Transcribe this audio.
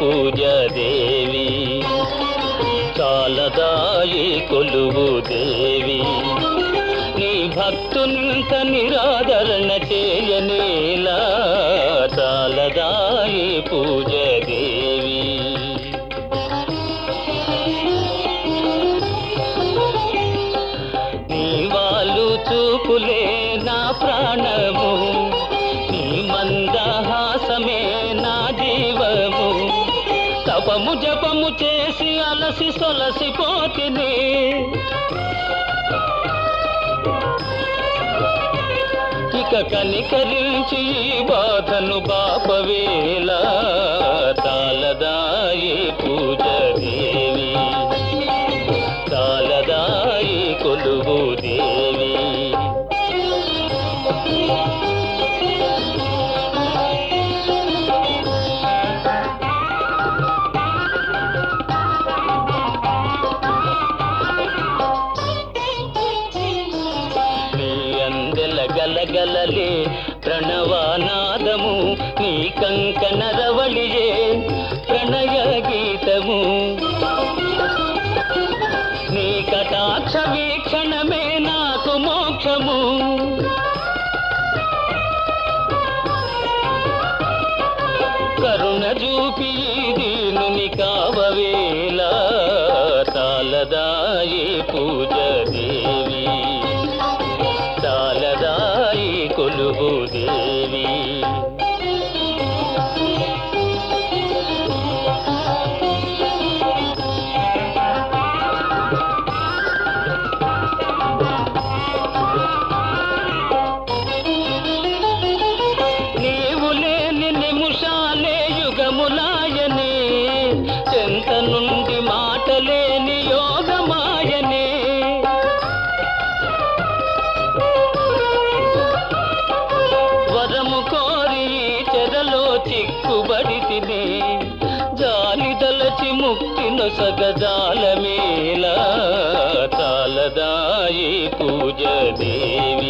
పూజ దేవి చాలదాయి కొలువు దేవి నీ భక్తునింత నిరాదరణ చేయనేలా చాలదాయి పూజ దేవి నీ వాళ్ళు చూపులే నా ప్రాణము నీ మందహాసమే నా జీవము తపము జపము చేసి అలసి సొలసిపోతిని ఇక కనికరించి ఈ బాధను బాపవేలా తాలదాయి పూజ దేవి తాలదాయి కొలువు దేవి నీ అందెల గలగలలే ప్రణవానాదము నీ కంకణ రవళియే ప్రణయ గీతము నీ కటాక్ష వీక్షణమే నాకు మోక్షము కరుణ చూపి దీనుని కావవేలా తాలదాయి పూజ దేవి తాలదాయి కొలువు దేవి నీవు లేని నిముషాలే యుగములాయనే చెంత నుండి మాటలేని యోగమాయనే వరము కోరి ఈ చెరలో చిక్కుబడి తిని జాలి దలచి ముక్తి నొసగజాలమేలా తాలదాయి పూజ దేవి